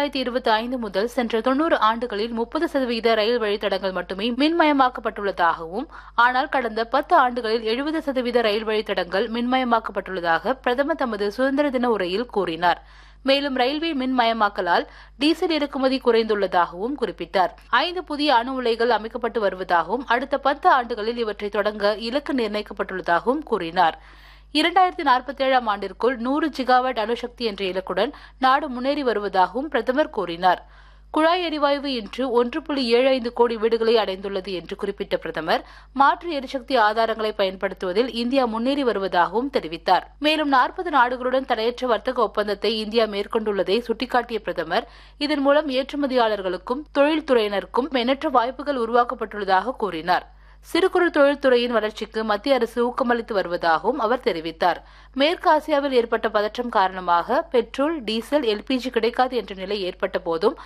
இரண்டாயிரத்தி இருபத்தி ஐந்து முதல் சென்ற தொன்னூறு ஆண்டுகளில் முப்பது சதவீத ரயில் வழித்தடங்கள் மட்டுமே மின்மயமாக்கப்பட்டுள்ளதாகவும் ஆனால் கடந்த பத்து ஆண்டுகளில் எழுபது சதவீத ரயில் வழித்தடங்கள் மின்மயமாக்கப்பட்டுள்ளதாக பிரதமர் தமது சுதந்திர தின உரையில் கூறினார் மேலும் ரயில்வே மின்மயமாக்கலால் டீசல் இறக்குமதி குறைந்துள்ளதாகவும் குறிப்பிட்டார் ஐந்து புதிய அணு உலைகள் அமைக்கப்பட்டு வருவதாகவும் அடுத்த பத்து ஆண்டுகளில் இவற்றை தொடங்க இலக்கு நிர்ணயிக்கப்பட்டுள்ளதாகவும் கூறினார் இரண்டாயிரத்தி நாற்பத்தி ஏழாம் ஆண்டிற்குள் நூறு ஜிகாவாட் அணுசக்தி என்ற இலக்குடன் நாடு முன்னேறி வருவதாகவும் பிரதமர் கூறினார் குழாய் எரிவாயு இன்று ஒன்று புள்ளி ஏழு ஐந்து கோடி வீடுகளை அடைந்துள்ளது என்று குறிப்பிட்ட பிரதமர் மாற்று எரிசக்தி ஆதாரங்களை பயன்படுத்துவதில் இந்தியா முன்னேறி வருவதாகவும் தெரிவித்தார் மேலும் நாற்பது நாடுகளுடன் தடையற்ற வர்த்தக ஒப்பந்தத்தை இந்தியா மேற்கொண்டுள்ளதை சுட்டிக்காட்டிய பிரதமர் இதன் மூலம் ஏற்றுமதியாளர்களுக்கும் தொழில்துறையினருக்கும் எண்ணற்ற வாய்ப்புகள் உருவாக்கப்பட்டுள்ளதாக கூறினார் சிறு குறு தொழில்துறையின் வளர்ச்சிக்கு மத்திய அரசு ஊக்கமளித்து வருவதாகவும் அவர் தெரிவித்தார் மேற்கு ஆசியாவில் ஏற்பட்ட பதற்றம் காரணமாக பெட்ரோல் டீசல் எல்பிஜி கிடைக்காது என்ற நிலை ஏற்பட்ட போதும்